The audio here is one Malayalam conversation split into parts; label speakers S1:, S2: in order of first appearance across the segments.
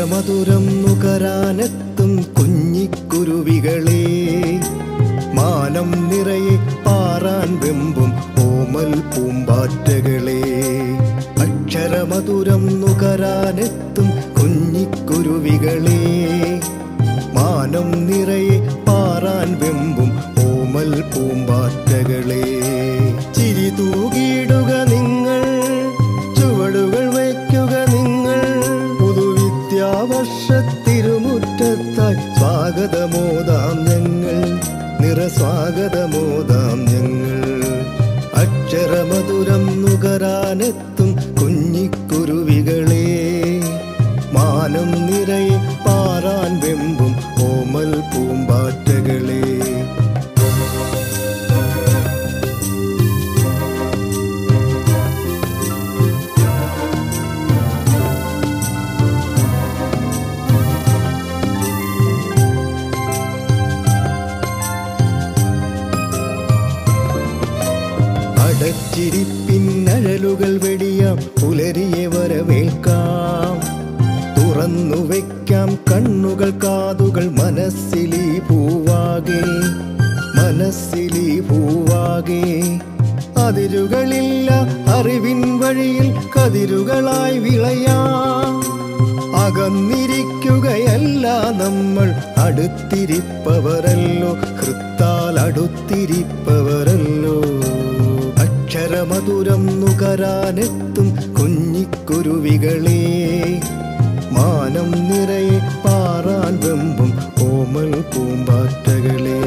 S1: അക്ഷരമധുരം നുകരാനെത്തും കുഞ്ഞിക്കുരുവികളെ മാനം നിറയെ പാറാൻ വെമ്പും ഓമൽ പൂമ്പാറ്റകളെ അക്ഷരമധുരം നുകരാനെത്തും കുഞ്ഞിക്കുരുവികളെ മാനം നിറയെ പാറാൻ വെമ്പും ഓമൽ പൂമ്പാറ്റകളെ ചിരി തൂകിയിടുക നിങ്ങൾ ചുവടുകൾ വയ്ക്കുക നിങ്ങൾ പുതുവിദ്യാവർഷത്തിരുമുറ്റത്തായി സ്വാഗതമോദാം ഞങ്ങൾ നിറസ്വാഗതമോദാം ഞങ്ങൾ അക്ഷരമധുരം നുകരാനെത്തും കുഞ്ഞിക്കുരുവികളെ മാനം നിറയെ പാറാൻ വെമ്പും ഓമൽ പൂമ്പാറ്റകളെ അടച്ചിരിപ്പിന്നഴലുകൾ വെടിയാം പുലരിയെ വരവേൽക്കാം തുറന്നു വെക്കാം കണ്ണുകൾ കാതുകൾ മനസ്സിലീ പൂവാകെ മനസ്സിലീ പൂവാകെ അതിരുകളില്ല അറിവിൻ വഴിയിൽ കതിരുകളായി വിളയാം അകന്നിരിക്കുകയല്ല നമ്മൾ അടുത്തിരിപ്പവരല്ലോ ഹൃത്താൽ അടുത്തിരിപ്പവരല്ലോ അക്ഷരമധുരം നുകരാനെത്തും കുഞ്ഞിക്കുരുവികളെ മാനം നിറയെ പാറാൻ വെമ്പും ഓമൽ പൂമ്പാറ്റകളെ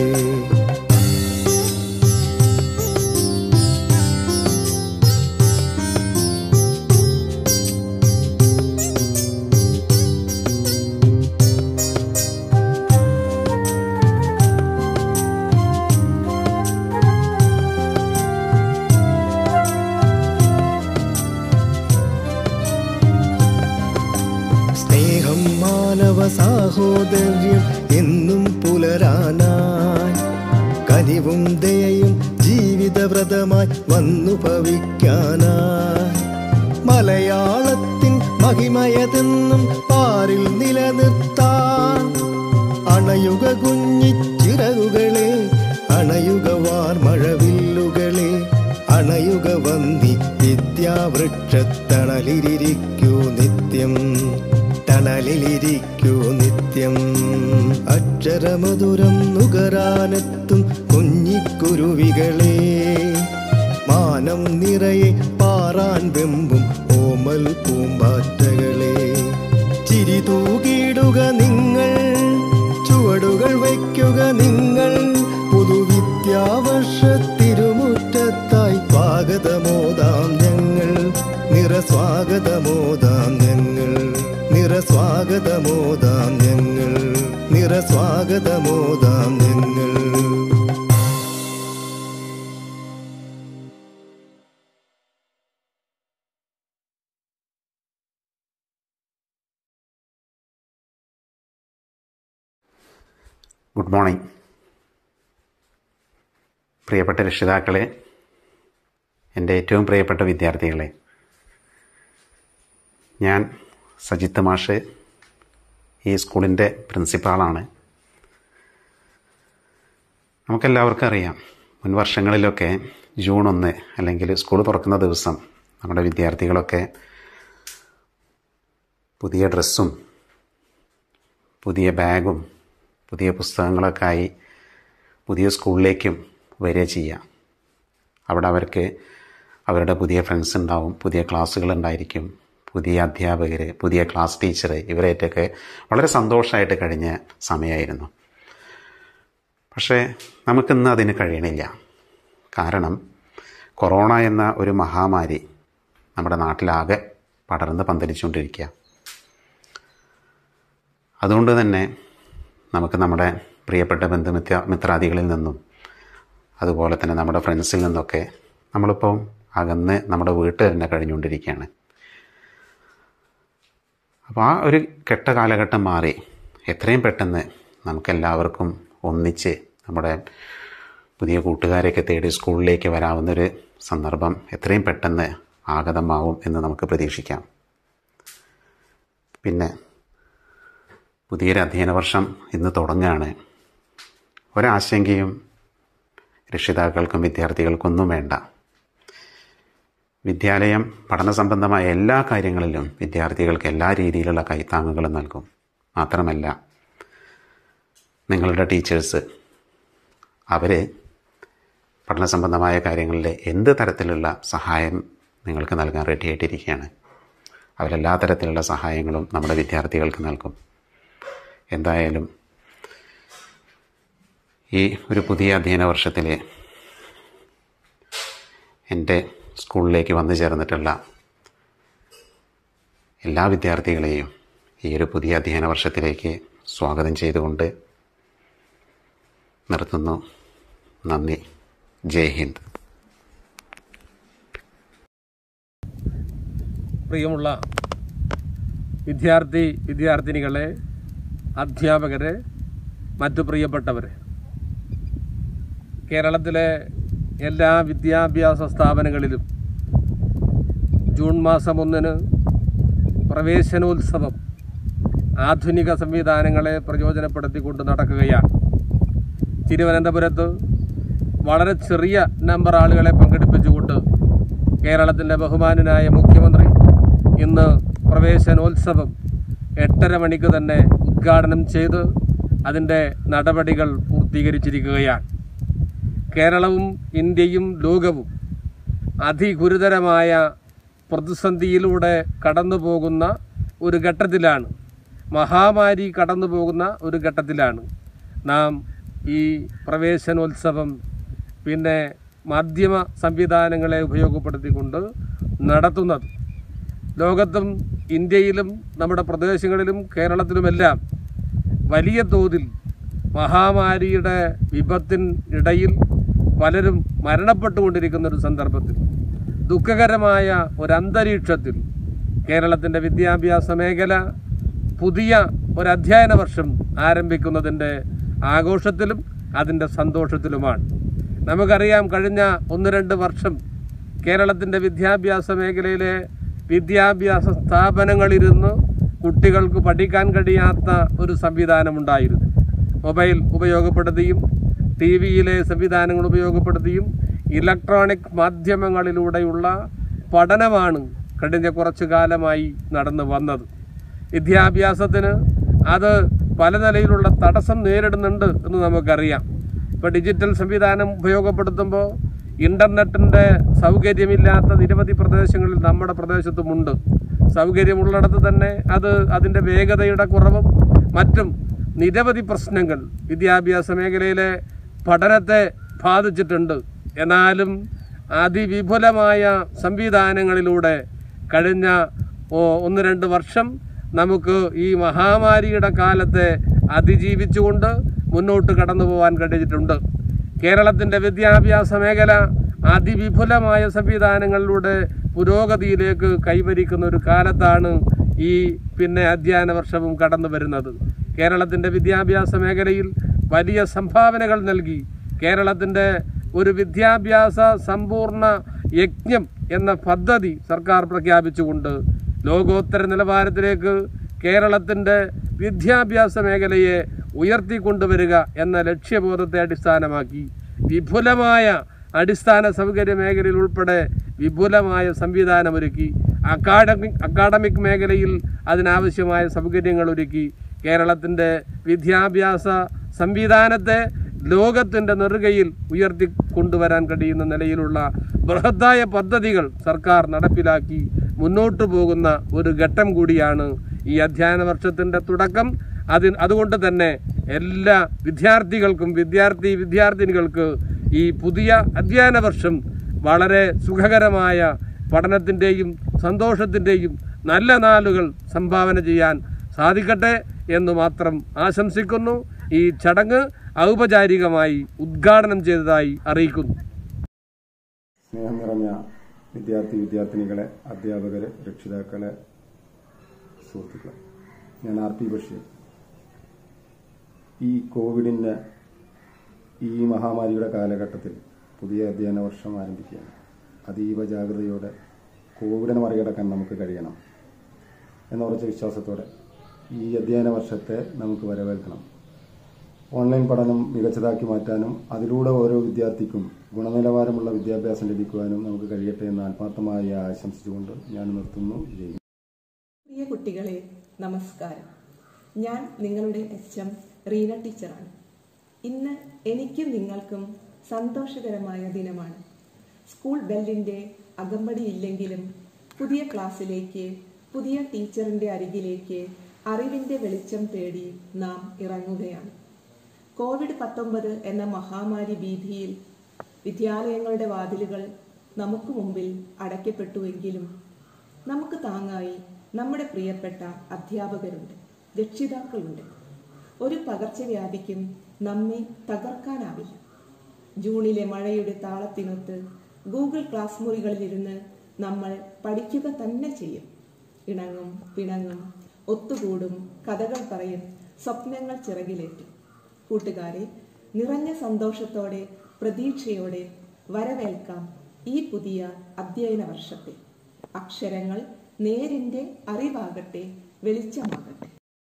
S1: സ്നേഹം മാനവ സാഹോദര്യം എന്നും പുലരാനായി കനിവും ദയയും ജീവിതവ്രതമായി വന്നു ഭവിക്കാനായി മലയാളത്തിൻ മഹിമയതെന്നും പാരിൽ നിലനിർത്താൻ അണയുക കുഞ്ഞിച്ചിറകുകളെ അണയുക വാർമഴവില്ലുകളെ അണയുക വന്നി വിദ്യാവൃക്ഷത്തണലിരിക്കൂ നിത്യം തണലിലിരിക്കൂ നിത്യം അക്ഷരമധുരം നുകരാനെത്തും കുഞ്ഞിക്കുരുവികളെ മാനം നിറയെ പാറാൻ വെമ്പും ഓമൽ പൂമ്പാറ്റകളെ ചിരി തൂകിയിടുക നിങ്ങൾ ചുവടുകൾ വയ്ക്കുക നിങ്ങൾ പുതുവിദ്യാവർഷത്തിരുമുറ്റത്തായി സ്വാഗതമോദാം ഞങ്ങൾ നിറസ്വാഗതമോദാം ഞങ്ങൾ നിറസ്വാഗതമോദാം ഞങ്ങൾ നിറസ്വാഗതമോദാം ഞങ്ങൾ
S2: ഗുഡ് മോർണിംഗ് പ്രിയപ്പെട്ട രക്ഷിതാക്കളെ എൻ്റെ ഏറ്റവും പ്രിയപ്പെട്ട വിദ്യാർത്ഥികളെ ഞാൻ സജിത്ത് മാഷ് ഈ സ്കൂളിൻ്റെ പ്രിൻസിപ്പാളാണ് നമുക്കെല്ലാവർക്കും അറിയാം മുൻ വർഷങ്ങളിലൊക്കെ ജൂൺ ഒന്ന് അല്ലെങ്കിൽ സ്കൂൾ തുറക്കുന്ന ദിവസം നമ്മുടെ വിദ്യാർത്ഥികളൊക്കെ പുതിയ ഡ്രസ്സും പുതിയ ബാഗും പുതിയ പുസ്തകങ്ങളൊക്കെ ആയി പുതിയ സ്കൂളിലേക്കും വരിക ചെയ്യാം അവിടെ അവർക്ക് അവരുടെ പുതിയ ഫ്രണ്ട്സ് ഉണ്ടാവും പുതിയ ക്ലാസ്സുകൾ ഉണ്ടായിരിക്കും പുതിയ അധ്യാപകർ പുതിയ ക്ലാസ് ടീച്ചർ ഇവരായിട്ടൊക്കെ വളരെ സന്തോഷമായിട്ട് കഴിഞ്ഞ സമയമായിരുന്നു പക്ഷേ നമുക്കിന്ന് അതിന് കഴിയണില്ല കാരണം കൊറോണ എന്ന ഒരു മഹാമാരി നമ്മുടെ നാട്ടിലാകെ പടർന്ന് പന്തലിച്ചുകൊണ്ടിരിക്കുക അതുകൊണ്ട് തന്നെ നമുക്ക് നമ്മുടെ പ്രിയപ്പെട്ട ബന്ധുമിത്ര മിത്രാദികളിൽ നിന്നും അതുപോലെ തന്നെ നമ്മുടെ ഫ്രണ്ട്സിൽ നിന്നൊക്കെ നമ്മളിപ്പോൾ അകന്ന് നമ്മുടെ വീട്ടിൽ തന്നെ കഴിഞ്ഞുകൊണ്ടിരിക്കുകയാണ് അപ്പോൾ ആ ഒരു കെട്ട കാലഘട്ടം മാറി എത്രയും പെട്ടെന്ന് നമുക്കെല്ലാവർക്കും ഒന്നിച്ച് നമ്മുടെ പുതിയ കൂട്ടുകാരെയൊക്കെ തേടി സ്കൂളിലേക്ക് വരാവുന്നൊരു സന്ദർഭം എത്രയും പെട്ടെന്ന് ആഗതമാവും എന്ന് നമുക്ക് പ്രതീക്ഷിക്കാം പിന്നെ പുതിയൊരു അധ്യയന വർഷം ഇന്ന് തുടങ്ങുകയാണ് ഒരാശങ്കയും രക്ഷിതാക്കൾക്കും വിദ്യാർത്ഥികൾക്കൊന്നും വേണ്ട വിദ്യാലയം പഠന സംബന്ധമായ എല്ലാ കാര്യങ്ങളിലും വിദ്യാർത്ഥികൾക്ക് എല്ലാ രീതിയിലുള്ള കൈത്താങ്ങുകളും നൽകും മാത്രമല്ല നിങ്ങളുടെ ടീച്ചേഴ്സ് അവർ പഠന സംബന്ധമായ കാര്യങ്ങളിൽ എന്ത് തരത്തിലുള്ള സഹായം നിങ്ങൾക്ക് നൽകാൻ റെഡിയായിട്ടിരിക്കുകയാണ് അവരെല്ലാ തരത്തിലുള്ള സഹായങ്ങളും നമ്മുടെ വിദ്യാർത്ഥികൾക്ക് നൽകും എന്തായാലും ഈ ഒരു പുതിയ അധ്യയന വർഷത്തിൽ എൻ്റെ സ്കൂളിലേക്ക് വന്നു ചേർന്നിട്ടുള്ള എല്ലാ വിദ്യാർത്ഥികളെയും ഈ ഒരു പുതിയ അധ്യയന വർഷത്തിലേക്ക് സ്വാഗതം ചെയ്തുകൊണ്ട് നിർത്തുന്നു നന്ദി ജയ് ഹിന്ദ്
S3: പ്രിയമുള്ള വിദ്യാർത്ഥി വിദ്യാർത്ഥിനികളെ അധ്യാപകരെ മറ്റു പ്രിയപ്പെട്ടവരെ കേരളത്തിലെ എല്ലാ വിദ്യാഭ്യാസ സ്ഥാപനങ്ങളിലും ജൂൺ മാസം ഒന്നിന് പ്രവേശനോത്സവം ആധുനിക സംവിധാനങ്ങളെ പ്രയോജനപ്പെടുത്തിക്കൊണ്ട് നടക്കുകയാണ് തിരുവനന്തപുരത്ത് വളരെ ചെറിയ നമ്പർ ആളുകളെ പങ്കെടുപ്പിച്ചുകൊണ്ട് കേരളത്തിൻ്റെ ബഹുമാനനായ മുഖ്യമന്ത്രി ഇന്ന് പ്രവേശനോത്സവം എട്ടര മണിക്ക് തന്നെ ഉദ്ഘാടനം ചെയ്ത് അതിൻ്റെ നടപടികൾ പൂർത്തീകരിച്ചിരിക്കുകയാണ് കേരളവും ഇന്ത്യയും ലോകവും അതിഗുരുതരമായ പ്രതിസന്ധിയിലൂടെ കടന്നു പോകുന്ന ഒരു ഘട്ടത്തിലാണ് മഹാമാരി കടന്നു പോകുന്ന ഒരു ഘട്ടത്തിലാണ് നാം ഈ പ്രവേശനോത്സവം പിന്നെ മാധ്യമ സംവിധാനങ്ങളെ ഉപയോഗപ്പെടുത്തിക്കൊണ്ട് നടത്തുന്നത് ലോകത്തും ഇന്ത്യയിലും നമ്മുടെ പ്രദേശങ്ങളിലും കേരളത്തിലുമെല്ലാം വലിയ തോതിൽ മഹാമാരിയുടെ വിപത്തിൻ ഇടയിൽ പലരും മരണപ്പെട്ടുകൊണ്ടിരിക്കുന്ന ഒരു സന്ദർഭത്തിൽ ദുഃഖകരമായ ഒരു അന്തരീക്ഷത്തിൽ കേരളത്തിൻ്റെ വിദ്യാഭ്യാസ മേഖല പുതിയ ഒരു അധ്യയന വർഷം ആരംഭിക്കുന്നതിൻ്റെ ആഘോഷത്തിലും അതിൻ്റെ സന്തോഷത്തിലുമാണ് നമുക്കറിയാം കഴിഞ്ഞ ഒന്ന് രണ്ട് വർഷം കേരളത്തിൻ്റെ വിദ്യാഭ്യാസ മേഖലയിലെ വിദ്യാഭ്യാസ സ്ഥാപനങ്ങളിരുന്ന് കുട്ടികൾക്ക് പഠിക്കാൻ കഴിയാത്ത ഒരു സംവിധാനമുണ്ടായിരുന്നു മൊബൈൽ ഉപയോഗപ്പെടുത്തിയും ടി വിയിലെ സംവിധാനങ്ങൾ ഉപയോഗപ്പെടുത്തിയും ഇലക്ട്രോണിക് മാധ്യമങ്ങളിലൂടെയുള്ള പഠനമാണ് കഴിഞ്ഞ കുറച്ചു കാലമായി നടന്നു വന്നത് വിദ്യാഭ്യാസത്തിന് അത് പല നിലയിലുള്ള തടസ്സം നേരിടുന്നുണ്ട് എന്ന് നമുക്കറിയാം ഇപ്പോൾ ഡിജിറ്റൽ സംവിധാനം ഉപയോഗപ്പെടുത്തുമ്പോൾ ഇൻ്റർനെറ്റിൻ്റെ സൗകര്യമില്ലാത്ത നിരവധി പ്രദേശങ്ങളിൽ നമ്മുടെ പ്രദേശത്തുമുണ്ട് സൗകര്യമുള്ളിടത്ത് തന്നെ അത് അതിൻ്റെ വേഗതയുടെ കുറവും മറ്റും നിരവധി പ്രശ്നങ്ങൾ വിദ്യാഭ്യാസ മേഖലയിലെ പഠനത്തെ ബാധിച്ചിട്ടുണ്ട് എന്നാലും അതിവിപുലമായ സംവിധാനങ്ങളിലൂടെ കഴിഞ്ഞ ഓ- ഒന്ന് രണ്ട് വർഷം നമുക്ക് ഈ മഹാമാരിയുടെ കാലത്തെ അതിജീവിച്ചുകൊണ്ട് മുന്നോട്ട് കടന്നു പോകാൻ കഴിഞ്ഞിട്ടുണ്ട് കേരളത്തിൻ്റെ വിദ്യാഭ്യാസ മേഖല അതിവിപുലമായ സംവിധാനങ്ങളിലൂടെ പുരോഗതിയിലേക്ക് കൈവരിക്കുന്ന ഒരു കാലത്താണ് ഈ പിന്നെ അധ്യയന വർഷവും കടന്നു വരുന്നത് കേരളത്തിൻ്റെ വിദ്യാഭ്യാസ മേഖലയിൽ വലിയ സംഭാവനകൾ നൽകി കേരളത്തിൻ്റെ ഒരു വിദ്യാഭ്യാസ സമ്പൂർണ്ണ യജ്ഞം എന്ന പദ്ധതി സർക്കാർ പ്രഖ്യാപിച്ചുകൊണ്ട് ലോകോത്തര നിലവാരത്തിലേക്ക് കേരളത്തിൻ്റെ വിദ്യാഭ്യാസ മേഖലയെ ഉയർത്തിക്കൊണ്ടുവരിക എന്ന ലക്ഷ്യബോധത്തെ അടിസ്ഥാനമാക്കി വിപുലമായ അടിസ്ഥാന സൗകര്യ മേഖലയിൽ ഉൾപ്പെടെ വിപുലമായ സംവിധാനമൊരുക്കി അക്കാഡമിക് അക്കാഡമിക് മേഖലയിൽ അതിനാവശ്യമായ സൗകര്യങ്ങൾ ഒരുക്കി കേരളത്തിൻ്റെ വിദ്യാഭ്യാസ സംവിധാനത്തെ ലോകത്തിൻ്റെ നെറുകയിൽ ഉയർത്തി കൊണ്ടുവരാൻ കഴിയുന്ന നിലയിലുള്ള ബൃഹത്തായ പദ്ധതികൾ സർക്കാർ നടപ്പിലാക്കി മുന്നോട്ടു പോകുന്ന ഒരു ഘട്ടം കൂടിയാണ് ഈ അധ്യയന വർഷത്തിൻ്റെ തുടക്കം അതിന് അതുകൊണ്ട് തന്നെ എല്ലാ വിദ്യാർത്ഥികൾക്കും വിദ്യാർത്ഥി വിദ്യാർത്ഥിനികൾക്ക് ഈ പുതിയ അധ്യയന വർഷം വളരെ സുഖകരമായ പഠനത്തിൻ്റെയും സന്തോഷത്തിൻ്റെയും നല്ല നാളുകൾ സംഭാവന ചെയ്യാൻ സാധിക്കട്ടെ എന്ന് മാത്രം ആശംസിക്കുന്നു ഈ ചടങ്ങ് ഔപചാരികമായി ഉദ്ഘാടനം ചെയ്തതായി അറിയിക്കുന്നു
S4: സ്നേഹം നിറഞ്ഞ വിദ്യാർത്ഥി വിദ്യാർത്ഥിനികളെ അധ്യാപകരെ രക്ഷിതാക്കളെ സുഹൃത്തുക്കളെ ഞാൻ ആർ പി ബഷീർ ഈ കോവിഡിൻ്റെ ഈ മഹാമാരിയുടെ കാലഘട്ടത്തിൽ പുതിയ അധ്യയന വർഷം ആരംഭിക്കുകയാണ് അതീവ ജാഗ്രതയോടെ കോവിഡിനെ മറികടക്കാൻ നമുക്ക് കഴിയണം എന്ന ഉറച്ച വിശ്വാസത്തോടെ ഈ അധ്യയന വർഷത്തെ നമുക്ക് വരവേൽക്കണം ഓൺലൈൻ പഠനം മികച്ചതാക്കി മാറ്റാനും അതിലൂടെ ഓരോ വിദ്യാർത്ഥിക്കും ഗുണനിലവാരമുള്ള വിദ്യാഭ്യാസം ലഭിക്കുവാനും നമുക്ക് കഴിയട്ടെ എന്ന് ആത്മാർത്ഥമായി ആശംസിച്ചുകൊണ്ട് ഞാൻ നിർത്തുന്നു ജയ്
S5: പ്രിയ കുട്ടികളെ നമസ്കാരം ഞാൻ നിങ്ങളുടെ എച്ച് എം റീന ടീച്ചറാണ് ഇന്ന് എനിക്കും നിങ്ങൾക്കും സന്തോഷകരമായ ദിനമാണ് സ്കൂൾ ബെല്ലിൻ്റെ അകമ്പടി ഇല്ലെങ്കിലും പുതിയ ക്ലാസ്സിലേക്ക് പുതിയ ടീച്ചറിൻ്റെ അരികിലേക്ക് അറിവിൻ്റെ വെളിച്ചം തേടി നാം ഇറങ്ങുകയാണ് കോവിഡ് പത്തൊമ്പത് എന്ന മഹാമാരി ഭീതിയിൽ വിദ്യാലയങ്ങളുടെ വാതിലുകൾ നമുക്ക് മുമ്പിൽ അടയ്ക്കപ്പെട്ടുവെങ്കിലും നമുക്ക് താങ്ങായി നമ്മുടെ പ്രിയപ്പെട്ട അധ്യാപകരുണ്ട് രക്ഷിതാക്കളുണ്ട് ഒരു പകർച്ചവ്യാധിക്കും നമ്മെ തകർക്കാനാവില്ല ജൂണിലെ മഴയുടെ താളത്തിനൊത്ത് ഗൂഗിൾ ക്ലാസ് മുറികളിലിരുന്ന് നമ്മൾ പഠിക്കുക തന്നെ ചെയ്യും ഇണങ്ങും പിണങ്ങും ഒത്തുകൂടും കഥകൾ പറയും സ്വപ്നങ്ങൾ ചിറകിലേറ്റും കൂട്ടുകാരെ നിറഞ്ഞ സന്തോഷത്തോടെ പ്രതീക്ഷയോടെ വരവേൽക്കാം ഈ പുതിയ അധ്യയന വർഷത്തെ അക്ഷരങ്ങൾ നേരിന്റെ അറിവാകട്ടെ വെളിച്ചമാകട്ടെ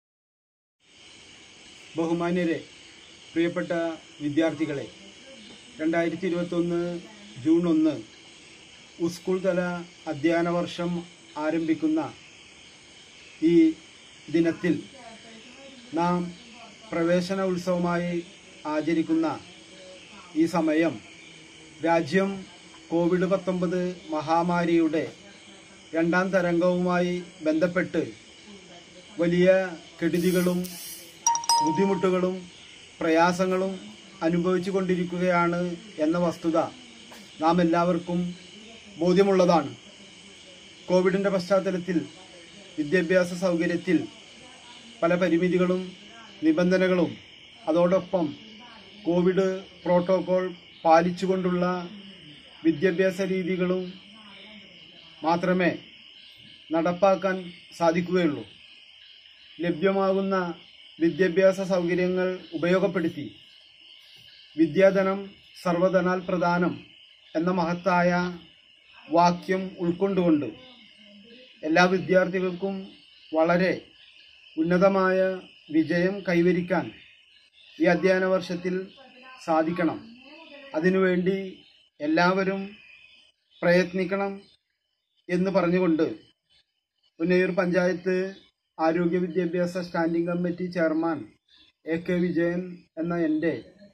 S6: ബഹുമാന്യരെ പ്രിയപ്പെട്ട വിദ്യാർത്ഥികളെ രണ്ടായിരത്തി ഇരുപത്തൊന്ന് ജൂൺ ഒന്ന് സ്കൂൾ തല അധ്യയന വർഷം ആരംഭിക്കുന്ന ഈ ദിനത്തിൽ നാം പ്രവേശന ഉത്സവമായി ആചരിക്കുന്ന ഈ സമയം രാജ്യം കോവിഡ് പത്തൊമ്പത് മഹാമാരിയുടെ രണ്ടാം തരംഗവുമായി ബന്ധപ്പെട്ട് വലിയ കെടുതികളും ബുദ്ധിമുട്ടുകളും പ്രയാസങ്ങളും അനുഭവിച്ചു കൊണ്ടിരിക്കുകയാണ് എന്ന വസ്തുത നാം എല്ലാവർക്കും ബോധ്യമുള്ളതാണ് കോവിഡിൻ്റെ പശ്ചാത്തലത്തിൽ വിദ്യാഭ്യാസ സൗകര്യത്തിൽ പല പരിമിതികളും നിബന്ധനകളും അതോടൊപ്പം കോവിഡ് പ്രോട്ടോകോൾ പാലിച്ചുകൊണ്ടുള്ള വിദ്യാഭ്യാസ രീതികളും മാത്രമേ നടപ്പാക്കാൻ സാധിക്കുകയുള്ളൂ ലഭ്യമാകുന്ന വിദ്യാഭ്യാസ സൗകര്യങ്ങൾ ഉപയോഗപ്പെടുത്തി വിദ്യാധനം സർവധനാൽ പ്രധാനം എന്ന മഹത്തായ വാക്യം ഉൾക്കൊണ്ടുകൊണ്ട് എല്ലാ വിദ്യാർത്ഥികൾക്കും വളരെ ഉന്നതമായ വിജയം കൈവരിക്കാൻ ഈ അധ്യയന വർഷത്തിൽ സാധിക്കണം അതിനുവേണ്ടി എല്ലാവരും പ്രയത്നിക്കണം എന്ന് പറഞ്ഞുകൊണ്ട് പുന്നയൂർ പഞ്ചായത്ത് ആരോഗ്യ വിദ്യാഭ്യാസ standing committee chairman A K Vijayan എന്ന എൻ്റെ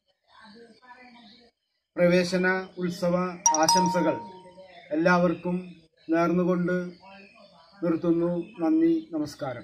S6: പ്രവേശന ഉത്സവ ആശംസകൾ എല്ലാവർക്കും നേർന്നുകൊണ്ട് നിർത്തുന്നു നന്ദി നമസ്കാരം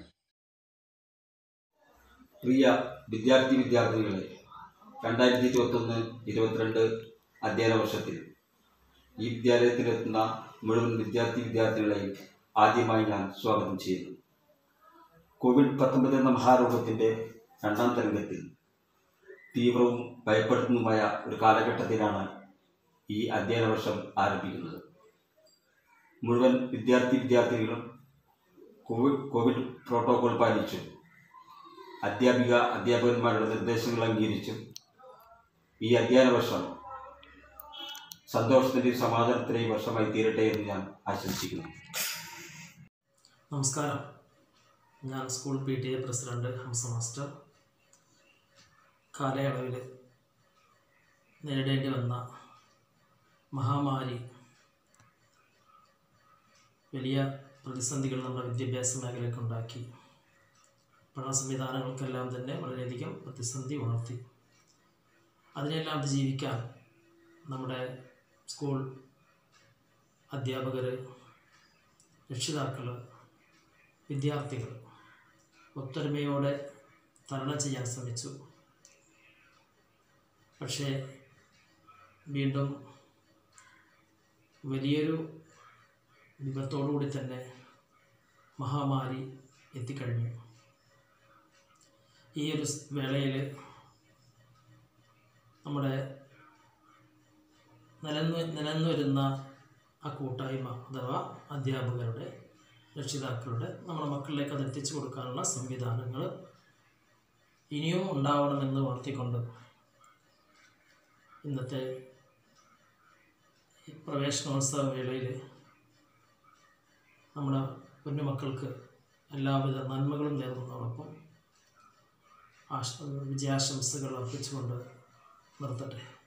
S7: പ്രിയ വിദ്യാർത്ഥി വിദ്യാർത്ഥികളെ രണ്ടായിരത്തി ഇരുപത്തൊന്ന് ഇരുപത്തിരണ്ട് അധ്യയന വർഷത്തിൽ ഈ വിദ്യാലയത്തിലെത്തുന്ന മുഴുവൻ വിദ്യാർത്ഥി വിദ്യാർത്ഥികളെയും ആദ്യമായി ഞാൻ സ്വാഗതം ചെയ്യുന്നു കോവിഡ് പത്തൊമ്പത് എന്ന മഹാരോഗത്തിൻ്റെ രണ്ടാം തരംഗത്തിൽ തീവ്രവും ഭയപ്പെടുത്തുന്നതുമായ ഒരു കാലഘട്ടത്തിലാണ് ഈ അധ്യയന വർഷം ആരംഭിക്കുന്നത് മുഴുവൻ വിദ്യാർത്ഥി വിദ്യാർത്ഥികളും കോവിഡ് കോവിഡ് പ്രോട്ടോകോൾ പാലിച്ചും അധ്യാപിക അധ്യാപകന്മാരുടെ നിർദ്ദേശങ്ങൾ അംഗീകരിച്ചും ഈ അധ്യയന വർഷം സന്തോഷത്തിൻ്റെയും സമാധാനത്തിൻ്റെയും വർഷമായി തീരട്ടെ എന്ന് ഞാൻ ആശംസിക്കുന്നു
S8: നമസ്കാരം ഞാൻ school P T A president Hamsa master കാലയളവിൽ നേരിടേണ്ടി വന്ന മഹാമാരി വലിയ പ്രതിസന്ധികൾ നമ്മുടെ വിദ്യാഭ്യാസ മേഖലയ്ക്ക് ഉണ്ടാക്കി പഠന സംവിധാനങ്ങൾക്കെല്ലാം തന്നെ വളരെയധികം പ്രതിസന്ധി ഉണർത്തി അതിനെല്ലാം അതിജീവിക്കാൻ നമ്മുടെ സ്കൂൾ അധ്യാപകർ രക്ഷിതാക്കൾ വിദ്യാർത്ഥികൾ ഒത്തൊരുമയോടെ തരണം ചെയ്യാൻ ശ്രമിച്ചു പക്ഷേ വീണ്ടും വലിയൊരു വിപത്തോടുകൂടി തന്നെ മഹാമാരി എത്തിക്കഴിഞ്ഞു ഈ ഒരു വേളയിൽ നമ്മുടെ നിലന്നു നിലന്നു വരുന്ന ആ കൂട്ടായ്മ അഥവാ അധ്യാപകരുടെ രക്ഷിതാക്കളുടെ നമ്മുടെ മക്കളിലേക്ക് അത് എത്തിച്ചു കൊടുക്കാനുള്ള സംവിധാനങ്ങൾ ഇനിയും ഉണ്ടാവണമെന്ന് വളർത്തിക്കൊണ്ട് ഇന്നത്തെ ഈ പ്രവേശനോത്സവ വേളയിൽ നമ്മുടെ കുഞ്ഞുമക്കൾക്ക് എല്ലാവിധ നന്മകളും നേർന്നതോടൊപ്പം ആശ വിജയാശംസകൾ അർപ്പിച്ചുകൊണ്ട് നിർത്തട്ടെ